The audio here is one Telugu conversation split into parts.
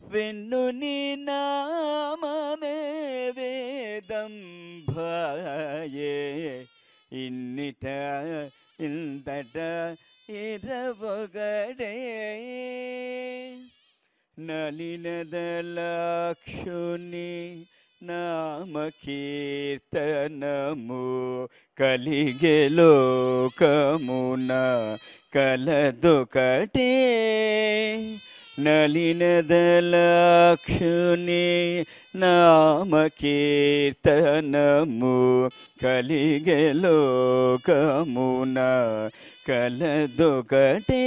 వెన్ను నీ నామమే వేదం భాయే ఇన్నిట ఇంతట ఇరవగడే నలినదలాక్షుని నామ కీర్తనము కలిగే లోకమున కలదొకటే నలినదలాక్షుని నామ కీర్తనము కలిగే లోకమున కలదొకటే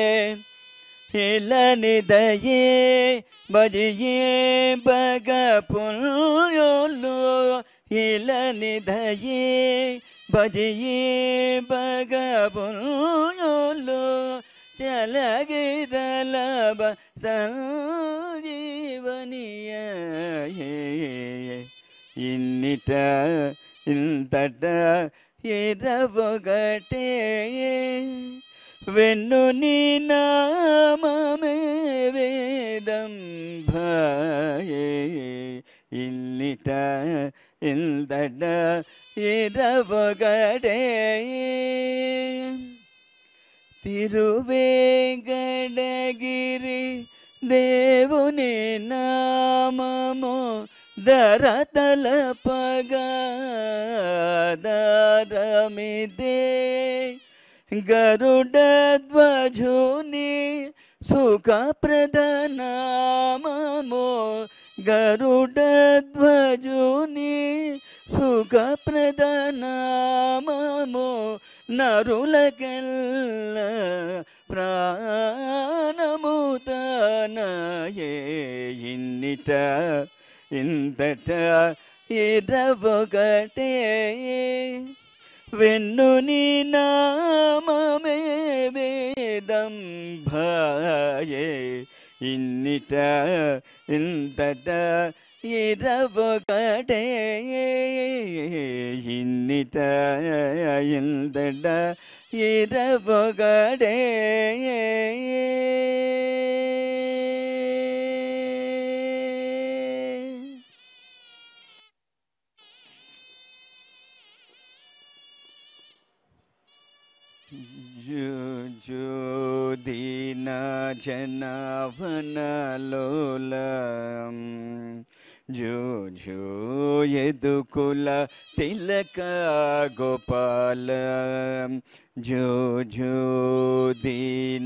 ఇలనిదయే బజియే బగ పుల్యోలు ఇలనిదయే బజియే బగ పుల్యోలు చలగిదలబ సంజీవనియ ఇన్నిట ఇంతట ఇరవగటే వెన్ను నీ నామమే వేదం భయే ఇన్నిట ఇందడ ఇరవగడే తిరువేగడగిరి దేవుని నామము ధరతల పగదరమిదే గరుడధ్వజుని సుఖప్రదనామము గరుడధ్వజుని సుఖప్రదనామము నరులకెల్ల ప్రాణముతనయే ఇన్నిట ఇంతట ఇరవొకటే వెన్ను నీ నామమే వేదం భయే ఇన్నిట ఇంతట ఇరవొకటే ఇన్నిట ఇంతట ఇరవొకటే జో జో దీన జనవనలోలం జో జో ఎదుకుల తిలక గోపాల జో జో దీన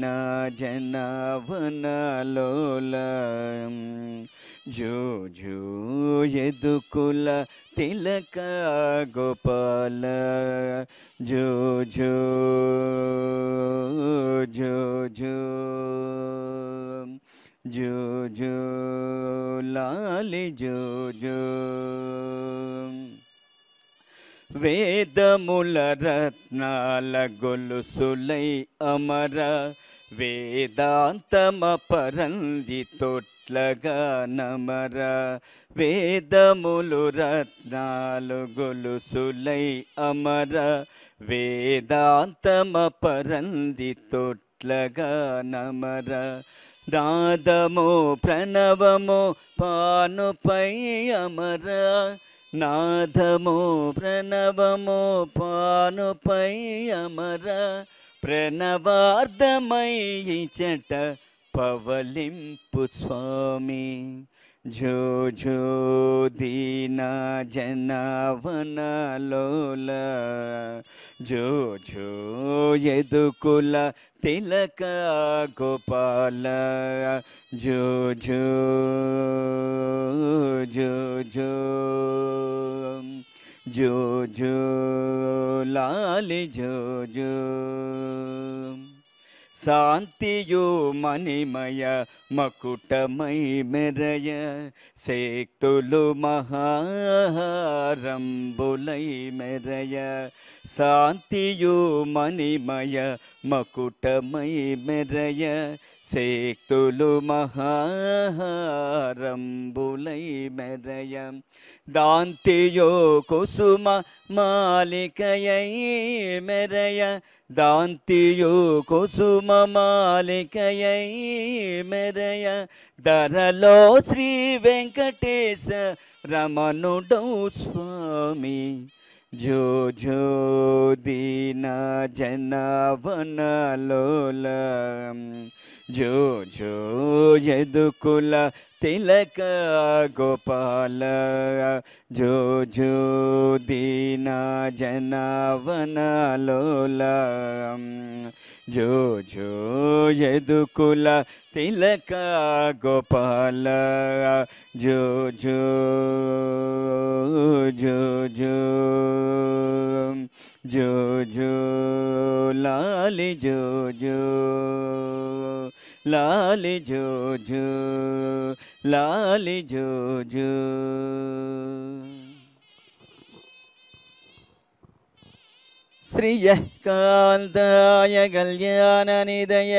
జనవనలోలం జో జో ఎదుకుల తిలక గోపాల జో జో జో జో జో జో లాలి జో జో వేదముల రత్నాల గొలుసులై అమర వేదాంతమ పరంది తొట్లగా నమర వేదములు రత్నాలు గొలుసులై అమర వేదాంతమ పరంది తొట్లగా నమర నాదము ప్రణవము పానుపై అమర నాదము ప్రణవము పానుపై అమర ప్రణవార్ధమై చట పవలింపు స్వామి జో జో దీనా జనవనలోల జో జో ఎదుకుల తిలక గోపాల జో జో జో జో జో జో లాలి జో జో శాంతియు మణిమయ మకుటమై మెరయ శక్తులు మహారంబులై మెరయ శాంతియు మణిమయ మకుటమై మెరయ శక్తులు మహారంబులై మెరయ దాంతియో కుసుమ మాలికయై మెరయ దాంతియో కుసుమ మాలికయై మెరయ ధరలో శ్రీ వెంకటేశ రమణుడౌ స్వామి జో జో దీన జనవనలోల జో జో యదుకుల తిలక గోపాల జో జో దీన జనవనలోల జో జో యదుకుల తిలక గోపాల జో జో జో జో జో జో లాలి జో జో లాలి జో జో లాలి జో జో శ్రియ కాంతాయ కళ్యాణ నిదయే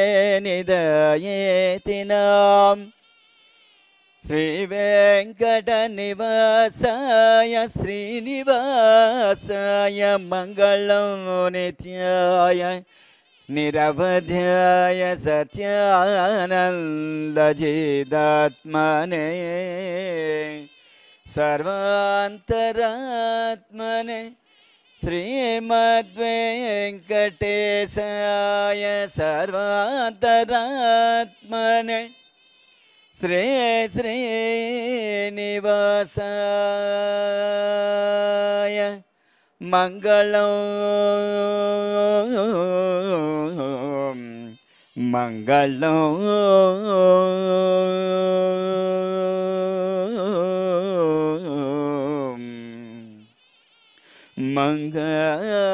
నిదయేతినాం శ్రీ వెంకట నివాసాయ శ్రీనివాసాయ మంగళం నిత్యాయ నిరవధ్యాయ సత్యానందజిదాత్మనే సర్వాంతరాత్మనే శ్రీమద్వేంకటేశాయ సర్వాంతరాత్మనే శ్రీ శ్రీనివాసాయ మంగళం మంగళం మంగళం